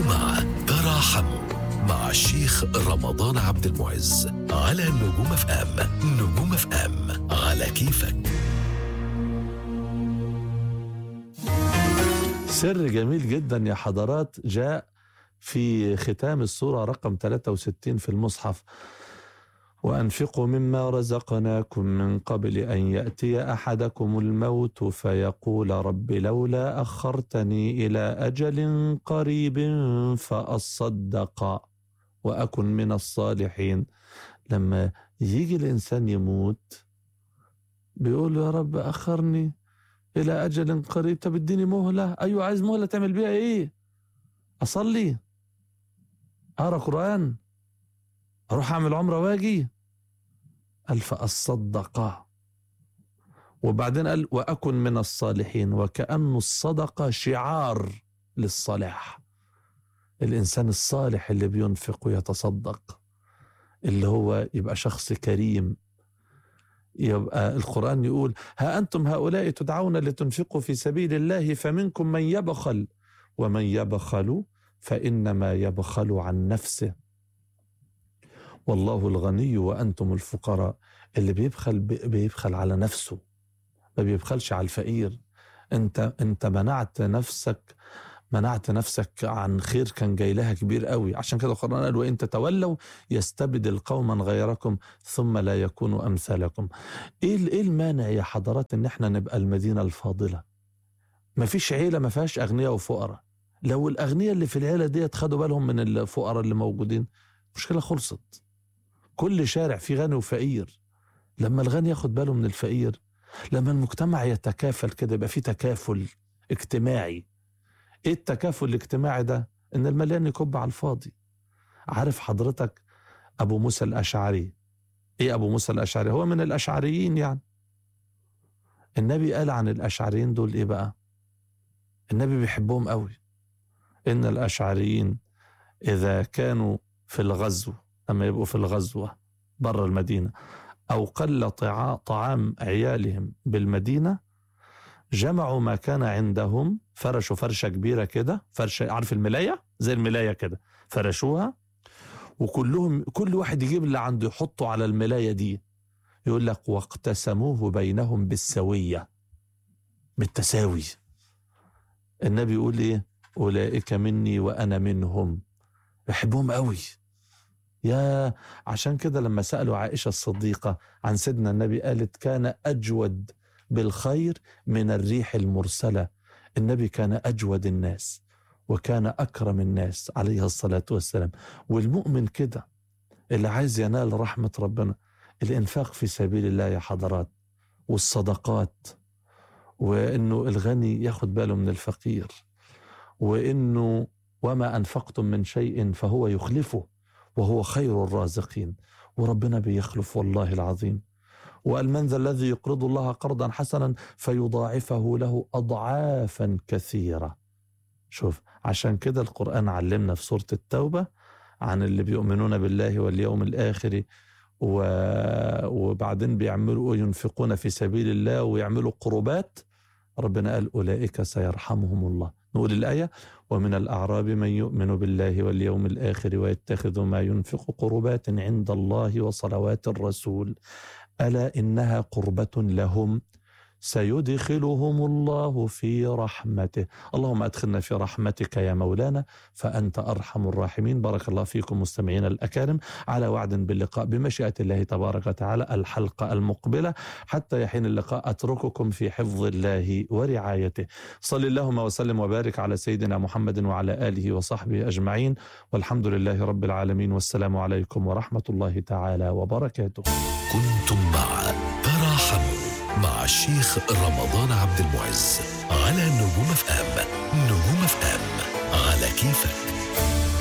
كنتم مع تراحموا مع الشيخ رمضان عبد المعز على نجوم اف ام نجوم اف ام على كيفك سر جميل جدا يا حضرات جاء في ختام السورة رقم 63 في المصحف وأنفقوا مما رزقناكم من قبل أن يأتي أحدكم الموت فيقول رب لولا أخرتني إلى أجل قريب فأصدق وأكن من الصالحين لما يجي الإنسان يموت بيقول يا رب أخرني إلى أجل قريب طب اديني مهلة أيوة عايز مهلة تعمل بيها إيه أصلي أقرأ قرآن أروح أعمل عمرة وأجي قال فأصدق وبعدين قال وأكن من الصالحين وكأن الصدقة شعار للصلاح الإنسان الصالح اللي بينفق ويتصدق اللي هو يبقى شخص كريم يبقى القرآن يقول ها أنتم هؤلاء تدعون لتنفقوا في سبيل الله فمنكم من يبخل ومن يبخل فإنما يبخل عن نفسه والله الغني وأنتم الفقراء اللي بيبخل بيبخل على نفسه ما بيبخلش على الفقير انت انت منعت نفسك منعت نفسك عن خير كان جاي لها كبير قوي عشان كده القرآن قال وإن تتولوا يستبدل قوما غيركم ثم لا يكونوا أمثالكم إيه إيه المانع يا حضرات إن إحنا نبقى المدينة الفاضلة مفيش عيلة ما فيهاش أغنياء وفقراء لو الأغنياء اللي في العيلة ديت خدوا بالهم من الفقراء اللي موجودين مشكلة خلصت كل شارع فيه غني وفقير لما الغني ياخد باله من الفقير لما المجتمع يتكافل كده يبقى فيه تكافل اجتماعي ايه التكافل الاجتماعي ده ان المليان يكب على الفاضي عارف حضرتك ابو موسى الاشعري ايه ابو موسى الاشعري هو من الاشعريين يعني النبي قال عن الاشعريين دول ايه بقى النبي بيحبهم قوي ان الاشعريين اذا كانوا في الغزو لما يبقوا في الغزوه بره المدينه او قل طعام عيالهم بالمدينه جمعوا ما كان عندهم فرشوا فرشه كبيره كده فرشه عارف الملايه زي الملايه كده فرشوها وكلهم كل واحد يجيب اللي عنده يحطه على الملايه دي يقول لك واقتسموه بينهم بالسويه بالتساوي النبي يقول ايه اولئك مني وانا منهم بحبهم قوي يا عشان كده لما سالوا عائشه الصديقه عن سيدنا النبي قالت كان اجود بالخير من الريح المرسله النبي كان اجود الناس وكان اكرم الناس عليه الصلاه والسلام والمؤمن كده اللي عايز ينال رحمه ربنا الانفاق في سبيل الله يا حضرات والصدقات وانه الغني ياخد باله من الفقير وانه وما انفقتم من شيء فهو يخلفه وهو خير الرازقين وربنا بيخلف والله العظيم وقال من ذا الذي يقرض الله قرضا حسنا فيضاعفه له اضعافا كثيره شوف عشان كده القران علمنا في سوره التوبه عن اللي بيؤمنون بالله واليوم الاخر و... وبعدين بيعملوا ينفقون في سبيل الله ويعملوا قربات ربنا قال اولئك سيرحمهم الله نقول الايه ومن الاعراب من يؤمن بالله واليوم الاخر ويتخذ ما ينفق قربات عند الله وصلوات الرسول الا انها قربه لهم سيدخلهم الله في رحمته اللهم ادخلنا في رحمتك يا مولانا فانت ارحم الراحمين بارك الله فيكم مستمعينا الاكارم على وعد باللقاء بمشيئه الله تبارك وتعالى الحلقه المقبله حتى يحين اللقاء اترككم في حفظ الله ورعايته صل اللهم وسلم وبارك على سيدنا محمد وعلى اله وصحبه اجمعين والحمد لله رب العالمين والسلام عليكم ورحمه الله تعالى وبركاته كنتم مع تراحموا مع الشيخ رمضان عبد المعز على نجوم اف ام نجوم اف ام على كيفك